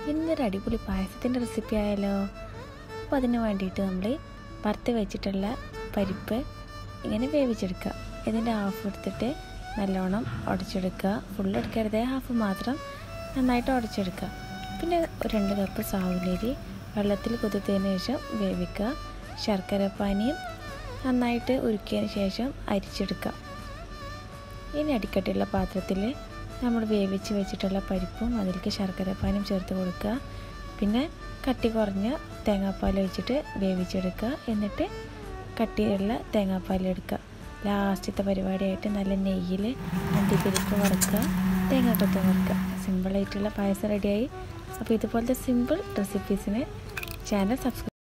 ഇന്നൊരു അടിപൊളി പായസത്തിൻ്റെ റെസിപ്പി ആയാലോ അപ്പോൾ അതിന് വേണ്ടിയിട്ട് നമ്മൾ വറുത്ത് വെച്ചിട്ടുള്ള പരിപ്പ് ഇങ്ങനെ വേവിച്ചെടുക്കുക ഇതിൻ്റെ ഹാഫ് എടുത്തിട്ട് നല്ലോണം ഉടച്ചെടുക്കുക ഫുൾ എടുക്കരുത് ഹാഫ് മാത്രം നന്നായിട്ട് ഉടച്ചെടുക്കുക പിന്നെ രണ്ട് കപ്പ് സാവുനരി വെള്ളത്തിൽ കുതിർത്തതിന് ശേഷം വേവിക്കുക ശർക്കരപ്പാനിയും നന്നായിട്ട് ഉരുക്കിയതിന് ശേഷം അരിച്ചെടുക്കുക ഇനി അടിക്കട്ടിയുള്ള പാത്രത്തിൽ നമ്മൾ വേവിച്ച് വെച്ചിട്ടുള്ള പരിപ്പും അതിലേക്ക് ശർക്കരപ്പാനും ചേർത്ത് കൊടുക്കുക പിന്നെ കട്ടി കുറഞ്ഞ തേങ്ങാപ്പാൽ ഒഴിച്ചിട്ട് വേവിച്ചെടുക്കുക എന്നിട്ട് കട്ടിയുള്ള തേങ്ങാപ്പാൽ എടുക്കുക ലാസ്റ്റത്തെ പരിപാടിയായിട്ട് നല്ല നെയ്യിൽ അണ്ടിപ്പരിപ്പ് വറുക്കുക തേങ്ങാക്കൊത്ത് വറുക്കുക സിമ്പിളായിട്ടുള്ള പായസം റെഡിയായി അപ്പോൾ ഇതുപോലത്തെ സിമ്പിൾ റെസിപ്പീസിന് ചാനൽ സബ്സ്ക്രൈബ്